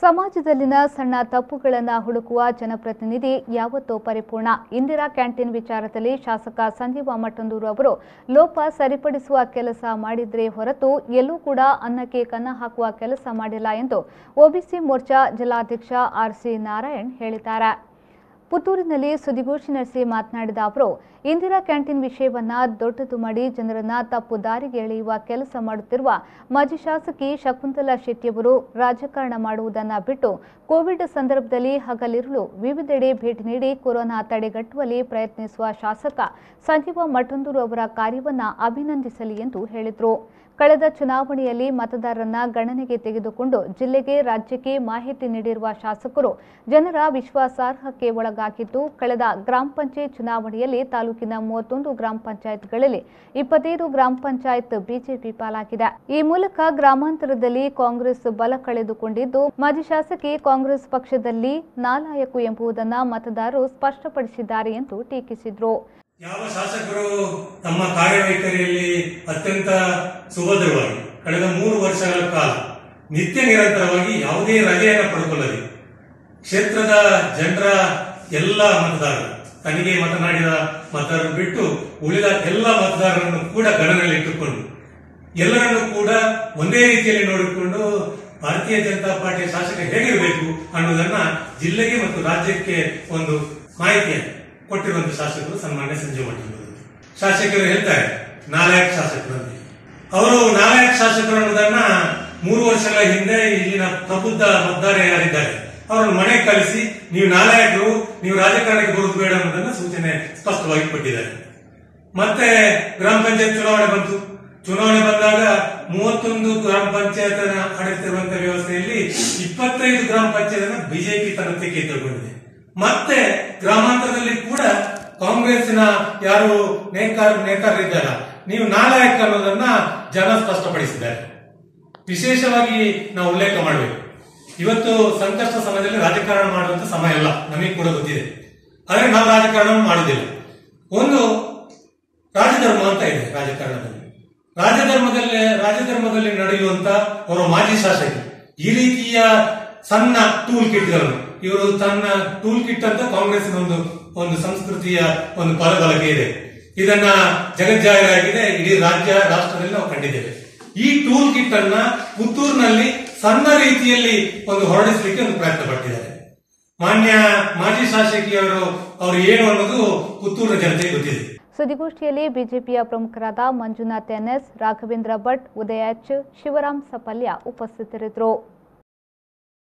ಸಮಾಜದಲ್ಲಿನ ಸಣ್ಣ ತಪ್ಪುಗಳನ್ನು ಹುಡುಕುವ ಜನಪ್ರತಿನಿಧಿ ಯಾವತ್ತೂ ಪರಿಪೂರ್ಣ ಇಂದಿರಾ ಕ್ಯಾಂಟೀನ್ ವಿಚಾರದಲ್ಲಿ ಶಾಸಕ ಸಂಜೀವ ಮಠಂದೂರು ಅವರು ಲೋಪ ಸರಿಪಡಿಸುವ ಕೆಲಸ ಮಾಡಿದ್ರೆ ಹೊರತು ಎಲ್ಲೂ ಕೂಡ ಅನ್ನಕ್ಕೆ ಕನ್ನ ಹಾಕುವ ಕೆಲಸ ಮಾಡಿಲ್ಲ ಎಂದು ಒಬಿಸಿ ಮೋರ್ಚಾ ಜಿಲ್ಲಾಧ್ಯಕ್ಷ ಆರ್ಸಿ ನಾರಾಯಣ್ ಹೇಳಿದ್ದಾರೆ ಪುತ್ತೂರಿನಲ್ಲಿ ಸುದ್ದಿಗೋಷ್ಠಿ ನಡೆಸಿ ಮಾತನಾಡಿದ ಅವರು ಇಂದಿರಾ ಕ್ಯಾಂಟೀನ್ ವಿಷಯವನ್ನ ದೊಡ್ಡದು ಮಾಡಿ ಜನರನ್ನ ತಪ್ಪು ದಾರಿಗೆ ಎಳೆಯುವ ಕೆಲಸ ಮಾಡುತ್ತಿರುವ ಮಾಜಿ ಶಾಸಕಿ ಶಕುಂತಲಾ ಶೆಟ್ಟಿಯವರು ರಾಜಕಾರಣ ಮಾಡುವುದನ್ನ ಬಿಟ್ಟು ಕೋವಿಡ್ ಸಂದರ್ಭದಲ್ಲಿ ಹಗಲಿರುಳು ವಿವಿಧೆಡೆ ಭೇಟಿ ನೀಡಿ ಕೊರೋನಾ ತಡೆಗಟ್ಟುವಲ್ಲಿ ಪ್ರಯತ್ನಿಸುವ ಶಾಸಕ ಸಂಜೀವ ಮಠಂದೂರು ಅವರ ಕಾರ್ಯವನ್ನ ಅಭಿನಂದಿಸಲಿ ಎಂದು ಹೇಳಿದರು ಕಳೆದ ಚುನಾವಣೆಯಲ್ಲಿ ಮತದಾರರನ್ನ ಗಣನೆಗೆ ತೆಗೆದುಕೊಂಡು ಜಿಲ್ಲೆಗೆ ರಾಜ್ಯಕ್ಕೆ ಮಾಹಿತಿ ನೀಡಿರುವ ಶಾಸಕರು ಜನರ ವಿಶ್ವಾಸಾರ್ಹಕ್ಕೆ ಒಳಗಾಗಿದ್ದು ಕಳೆದ ಗ್ರಾಮ ಪಂಚಾಯತ್ ಚುನಾವಣೆಯಲ್ಲಿ ತಾಲೂಕಿನ ಮೂವತ್ತೊಂದು ಗ್ರಾಮ ಪಂಚಾಯತ್ಗಳಲ್ಲಿ ಇಪ್ಪತ್ತೈದು ಗ್ರಾಮ ಪಂಚಾಯತ್ ಬಿಜೆಪಿ ಪಾಲಾಗಿದೆ ಈ ಮೂಲಕ ಗ್ರಾಮಾಂತರದಲ್ಲಿ ಕಾಂಗ್ರೆಸ್ ಬಲ ಕಳೆದುಕೊಂಡಿದ್ದು ಮಾಜಿ ಶಾಸಕಿ ಕಾಂಗ್ರೆಸ್ ಪಕ್ಷದಲ್ಲಿ ನಾಲಾಯಕು ಎಂಬುದನ್ನು ಮತದಾರರು ಸ್ಪಷ್ಟಪಡಿಸಿದ್ದಾರೆ ಎಂದು ಟೀಕಿಸಿದರು ಯಾವ ಶಾಸಕರು ತಮ್ಮ ಕಾರ್ಯವೈಖರಿಯಲ್ಲಿ ಅತ್ಯಂತ ಸುಭದ್ರವಾಗಿ ಕಳೆದ ಮೂರು ವರ್ಷಗಳ ಕಾಲ ನಿತ್ಯ ನಿರಂತರವಾಗಿ ಯಾವುದೇ ರಜೆಯನ್ನು ಪಡೆದುಕೊಳ್ಳದೆ ಕ್ಷೇತ್ರದ ಜನರ ಎಲ್ಲ ಮತದಾರರು ತನಿಗೆ ಮಾತನಾಡಿದ ಮತದಾರರು ಬಿಟ್ಟು ಉಳಿದ ಎಲ್ಲ ಮತದಾರರನ್ನು ಕೂಡ ಗಣನೆಯಲ್ಲಿ ಇಟ್ಟುಕೊಂಡು ಎಲ್ಲರನ್ನು ಕೂಡ ಒಂದೇ ರೀತಿಯಲ್ಲಿ ನೋಡಿಕೊಂಡು ಭಾರತೀಯ ಜನತಾ ಪಾರ್ಟಿಯ ಶಾಸಕ ಹೇಗಿರಬೇಕು ಅನ್ನೋದನ್ನ ಜಿಲ್ಲೆಗೆ ಮತ್ತು ರಾಜ್ಯಕ್ಕೆ ಒಂದು ಮಾಹಿತಿಯನ್ನು ಕೊಟ್ಟಿರುವಂತಹ ಶಾಸಕರು ಸನ್ಮಾನ್ಯ ಸಂಜೀವ್ ಮಠಂದೂರು ಶಾಸಕರು ಹೇಳ್ತಾರೆ ನಾಲಾಯಕ್ ಶಾಸಕರು ಅಂತ ಅವರು ನಾಲಾಯಕ್ ಶಾಸಕರು ಅನ್ನೋದನ್ನ ಮೂರು ವರ್ಷಗಳ ಹಿಂದೆ ಇಲ್ಲಿನ ಪ್ರಬುದ್ಧ ಮತದಾರ ಯಾರಿದ್ದಾರೆ ಅವರನ್ನು ಮನೆ ಕಳಿಸಿ ನೀವು ನಾಲಾಯಕರು ನೀವು ರಾಜಕಾರಣಕ್ಕೆ ಬರುವುದು ಬೇಡ ಅನ್ನೋದನ್ನ ಸೂಚನೆ ಸ್ಪಷ್ಟವಾಗಿ ಕೊಟ್ಟಿದ್ದಾರೆ ಮತ್ತೆ ಗ್ರಾಮ ಪಂಚಾಯತ್ ಚುನಾವಣೆ ಬಂತು ಚುನಾವಣೆ ಬಂದಾಗ ಮೂವತ್ತೊಂದು ಗ್ರಾಮ ಪಂಚಾಯತ್ ಆಡಳಿತಿರುವಂತಹ ವ್ಯವಸ್ಥೆಯಲ್ಲಿ ಇಪ್ಪತ್ತೈದು ಗ್ರಾಮ ಪಂಚಾಯತ್ ಬಿಜೆಪಿ ತನ್ನ ತೆಗೆ ತಗೊಂಡಿದೆ ಮತ್ತೆ ಗ್ರಾಮಾಂತರದಲ್ಲಿ ಕೂಡ ಕಾಂಗ್ರೆಸ್ಸಿನ ಯಾರು ನೇಕಾರ ನೇತಾರರಿದ್ದಾರ ನೀವು ನಾಲಾಯಕ ಅನ್ನೋದನ್ನ ಜನ ಸ್ಪಷ್ಟಪಡಿಸಿದ್ದಾರೆ ವಿಶೇಷವಾಗಿ ನಾವು ಉಲ್ಲೇಖ ಮಾಡಬೇಕು ಇವತ್ತು ಸಂಕಷ್ಟ ಸಮಯದಲ್ಲಿ ರಾಜಕಾರಣ ಮಾಡುವಂತ ಸಮಯ ಅಲ್ಲ ನಮಗೆ ಕೂಡ ಗೊತ್ತಿದೆ ಆದ್ರೆ ನಾವು ರಾಜಕಾರಣ ಮಾಡುವುದಿಲ್ಲ ಒಂದು ರಾಜಧರ್ಮ ಅಂತ ಇದೆ ರಾಜಕಾರಣದಲ್ಲಿ ರಾಜಧರ್ಮದಲ್ಲಿ ರಾಜಧರ್ಮದಲ್ಲಿ ನಡೆಯುವಂತ ಅವರ ಮಾಜಿ ಶಾಸಕರು ಈ ರೀತಿಯ ಸಣ್ಣ ಟೂಲ್ ಕಿಟ್ಗಳನ್ನು ಇವರು ತನ್ನ ಟೂಲ್ ಕಿಟ್ ಅಂತ ಕಾಂಗ್ರೆಸ್ನ ಒಂದು ಒಂದು ಸಂಸ್ಕೃತಿಯ ಒಂದು ಪದಬಳಕೆ ಇದೆ ಇದನ್ನ ಜಗಜ್ಜಾಹೀರಾಗಿದೆ ಇಡೀ ರಾಜ್ಯ ರಾಷ್ಟ್ರದಲ್ಲಿ ನಾವು ಕಂಡಿದ್ದೇವೆ ಈ ಟೂಲ್ ಕಿಟ್ ಅನ್ನ ಪುತ್ತೂರಿನಲ್ಲಿ ಸಣ್ಣ ರೀತಿಯಲ್ಲಿ ಒಂದು ಹೊರಡಿಸಲಿಕ್ಕೆ ಒಂದು ಪ್ರಯತ್ನ ಪಟ್ಟಿದ್ದಾರೆ ಮಾನ್ಯ ಮಾಜಿ ಶಾಸಕಿಯವರು ಅವರು ಏನು ಅನ್ನೋದು ಪುತ್ತೂರಿನ ಜನತೆಗೆ ಗೊತ್ತಿದೆ ಸುದ್ದಿಗೋಷ್ಠಿಯಲ್ಲಿ ಬಿಜೆಪಿಯ ಪ್ರಮುಖರಾದ ಮಂಜುನಾಥ್ ಎನ್ಎಸ್ ರಾಘವೇಂದ್ರ ಭಟ್ ಉದಯ ಎಚ್ ಶಿವರಾಮ್ ಸಪಲ್ಯ ಉಪಸ್ಥಿತರಿದ್ದರು